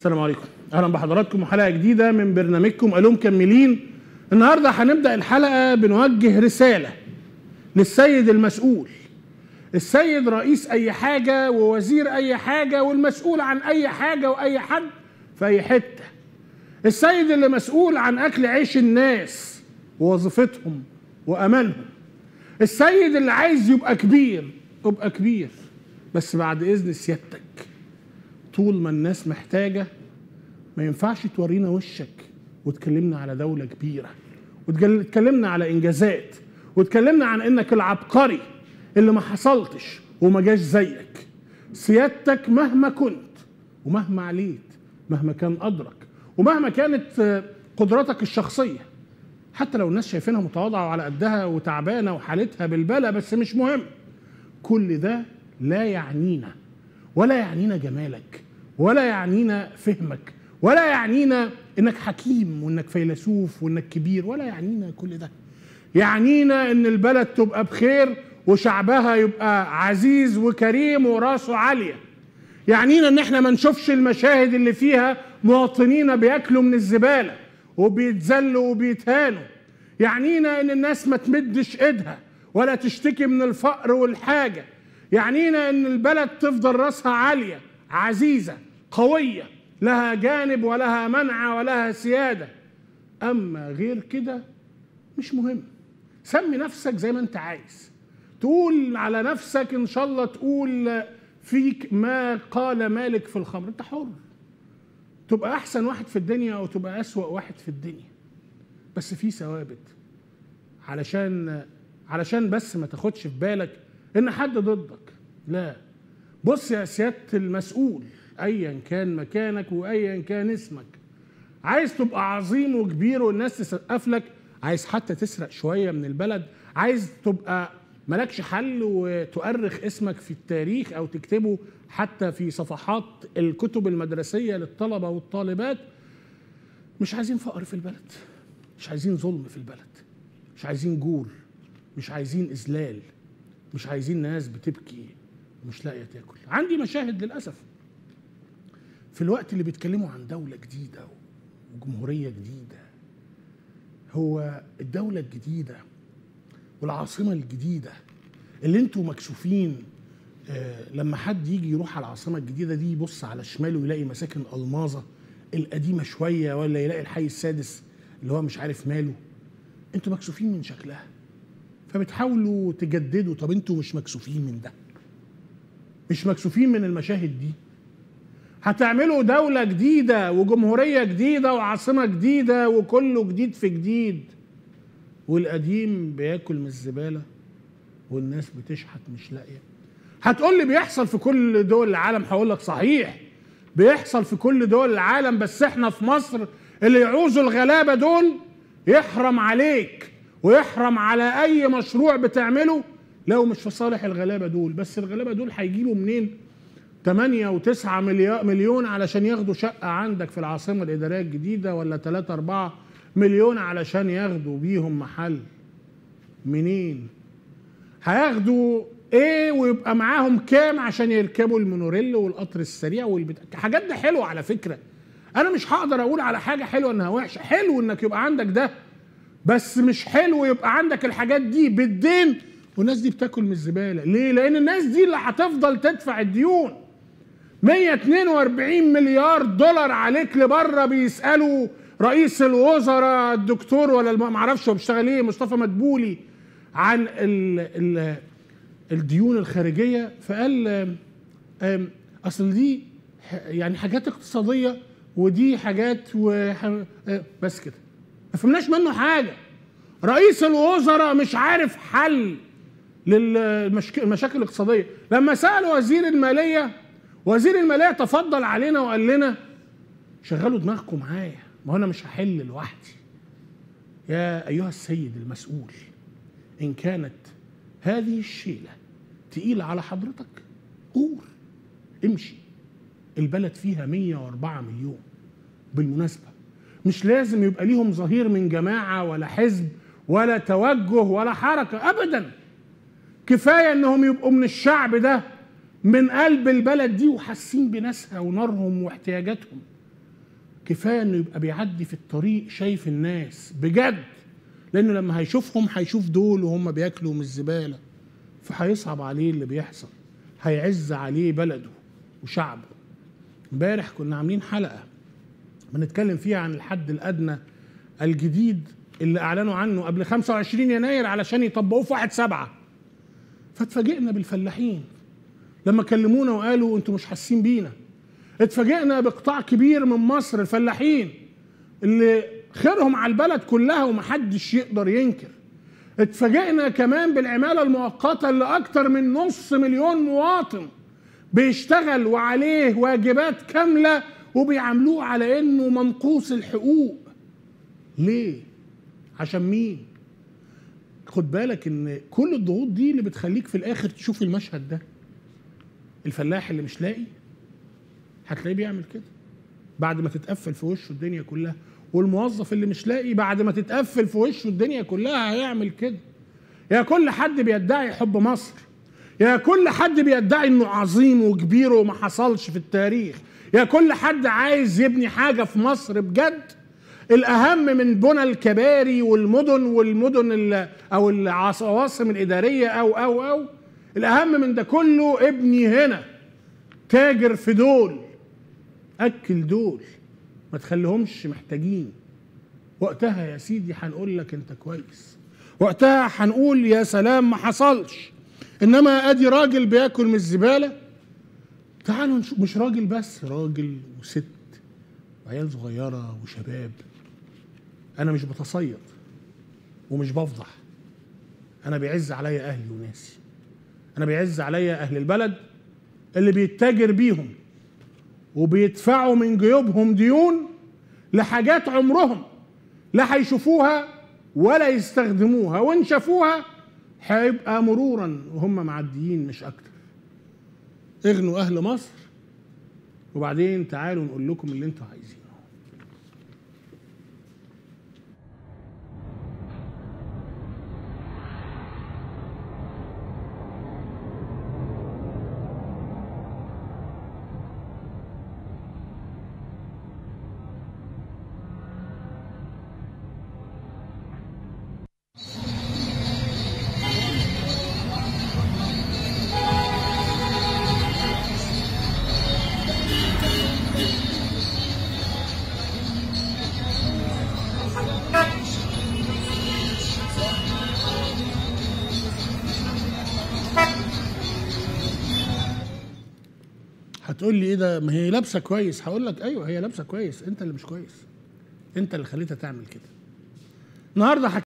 السلام عليكم اهلا بحضراتكم وحلقه جديده من برنامجكم الو مكملين النهارده هنبدا الحلقه بنوجه رساله للسيد المسؤول السيد رئيس اي حاجه ووزير اي حاجه والمسؤول عن اي حاجه واي حد في اي حته السيد اللي مسؤول عن اكل عيش الناس ووظيفتهم وامانهم السيد اللي عايز يبقى كبير يبقى كبير بس بعد اذن سيادتك طول ما الناس محتاجة ما ينفعش تورينا وشك وتكلمنا على دولة كبيرة وتكلمنا على إنجازات وتكلمنا عن إنك العبقري اللي ما حصلتش وما جاش زيك سيادتك مهما كنت ومهما عليت مهما كان قدرك ومهما كانت قدراتك الشخصية حتى لو الناس شايفينها متواضعة وعلى قدها وتعبانة وحالتها بالبلا بس مش مهم كل ده لا يعنينا ولا يعنينا جمالك ولا يعنينا فهمك ولا يعنينا انك حكيم وانك فيلسوف وانك كبير ولا يعنينا كل ده يعنينا ان البلد تبقى بخير وشعبها يبقى عزيز وكريم وراسه عاليه يعنينا ان احنا ما نشوفش المشاهد اللي فيها مواطنين بياكلوا من الزباله وبيتذلوا وبيتهانوا يعنينا ان الناس ما تمدش ايدها ولا تشتكي من الفقر والحاجه يعنينا ان البلد تفضل راسها عاليه عزيزه قويه لها جانب ولها منع ولها سياده اما غير كده مش مهم سمي نفسك زي ما انت عايز تقول على نفسك ان شاء الله تقول فيك ما قال مالك في الخمر انت حر تبقى احسن واحد في الدنيا او تبقى اسوا واحد في الدنيا بس في ثوابت علشان علشان بس ما تاخدش في بالك ان حد ضدك لا بص يا سياده المسؤول ايا كان مكانك وايا كان اسمك عايز تبقى عظيم وكبير والناس تسقف لك عايز حتى تسرق شويه من البلد عايز تبقى ملكش حل وتؤرخ اسمك في التاريخ او تكتبه حتى في صفحات الكتب المدرسيه للطلبه والطالبات مش عايزين فقر في البلد مش عايزين ظلم في البلد مش عايزين جور مش عايزين اذلال مش عايزين ناس بتبكي ومش لاقيه تاكل عندي مشاهد للاسف في الوقت اللي بيتكلموا عن دوله جديده وجمهوريه جديده هو الدوله الجديده والعاصمه الجديده اللي انتوا مكشوفين آه لما حد يجي يروح على العاصمه الجديده دي يبص على شماله يلاقي مساكن الماظه القديمه شويه ولا يلاقي الحي السادس اللي هو مش عارف ماله انتوا مكشوفين من شكلها فبتحاولوا تجددوا طب انتوا مش مكسوفين من ده مش مكسوفين من المشاهد دي هتعملوا دولة جديدة وجمهورية جديدة وعاصمة جديدة وكله جديد في جديد والقديم بياكل من الزبالة والناس بتشحت مش لاقية هتقول لي بيحصل في كل دول العالم هقول لك صحيح بيحصل في كل دول العالم بس احنا في مصر اللي يعوزوا الغلابة دول يحرم عليك ويحرم على اي مشروع بتعمله لو مش في صالح الغلابه دول بس الغلابه دول هيجيبوا منين 8 و9 مليون علشان ياخدوا شقه عندك في العاصمه الاداريه الجديده ولا 3 4 مليون علشان ياخدوا بيهم محل منين هياخدوا ايه ويبقى معاهم كام عشان يركبوا المونوريل والقطر السريع والبتاع حاجات دي حلوه على فكره انا مش هقدر اقول على حاجه حلوه انها وحشه حلو انك يبقى عندك ده بس مش حلو يبقى عندك الحاجات دي بالدين والناس دي بتاكل من الزباله ليه لان الناس دي اللي هتفضل تدفع الديون 142 مليار دولار عليك لبره بيسالوا رئيس الوزراء الدكتور ولا ما اعرفش هو بيشتغل ايه مصطفى مدبولي عن ال ال الديون الخارجيه فقال اصل دي يعني حاجات اقتصاديه ودي حاجات بس كده ما فهمناش منه حاجه رئيس الوزراء مش عارف حل للمشاكل الاقتصاديه لما سال وزير الماليه وزير الماليه تفضل علينا وقال لنا شغلوا دماغكم معايا ما انا مش هحل لوحدي يا ايها السيد المسؤول ان كانت هذه الشيله تقيله على حضرتك قول امشي البلد فيها 104 مليون بالمناسبه مش لازم يبقى ليهم ظهير من جماعه ولا حزب ولا توجه ولا حركه ابدا كفايه انهم يبقوا من الشعب ده من قلب البلد دي وحاسين بناسها ونارهم واحتياجاتهم كفايه انه يبقى بيعدي في الطريق شايف الناس بجد لانه لما هيشوفهم هيشوف دول وهم بياكلوا من الزباله فهيصعب عليه اللي بيحصل هيعز عليه بلده وشعبه امبارح كنا عاملين حلقه بنتكلم فيها عن الحد الادنى الجديد اللي اعلنوا عنه قبل 25 يناير علشان يطبقوه في 1 7 فاتفاجئنا بالفلاحين لما كلمونا وقالوا انتوا مش حاسين بينا اتفاجئنا بقطاع كبير من مصر الفلاحين اللي خيرهم على البلد كلها ومحدش يقدر ينكر اتفاجئنا كمان بالعمالة المؤقتة اللي أكتر من نص مليون مواطن بيشتغل وعليه واجبات كاملة وبيعاملوه على إنه منقوص الحقوق ليه؟ عشان مين؟ خد بالك إن كل الضغوط دي اللي بتخليك في الآخر تشوف المشهد ده الفلاح اللي مش لاقي هتلاقيه بيعمل كده بعد ما تتقفل في وشه الدنيا كلها والموظف اللي مش لاقي بعد ما تتقفل في وشه الدنيا كلها هيعمل كده يا كل حد بيدعي حب مصر يا كل حد بيدعي انه عظيم وكبير وما حصلش في التاريخ يا كل حد عايز يبني حاجة في مصر بجد الأهم من بنى الكباري والمدن والمدن ال- أو العواصم الإدارية أو أو أو الأهم من ده كله ابني هنا تاجر في دول أكل دول ما تخليهمش محتاجين وقتها يا سيدي هنقول لك انت كويس وقتها هنقول يا سلام ما حصلش انما ادي راجل بياكل من الزباله تعالوا نشوف مش راجل بس راجل وست وعيال صغيره وشباب انا مش بتصيد ومش بفضح انا بيعز عليا اهلي وناسي انا بيعز عليا اهل البلد اللي بيتاجر بيهم وبيدفعوا من جيوبهم ديون لحاجات عمرهم لا هيشوفوها ولا يستخدموها وان شافوها هيبقى مرورا وهم معديين مش اكتر اغنوا اهل مصر وبعدين تعالوا نقول لكم اللي انتوا عايزينه هتقول لي ايه ده ما هي لابسه كويس هقول لك ايوه هي لابسه كويس انت اللي مش كويس انت اللي خليتها تعمل كده النهارده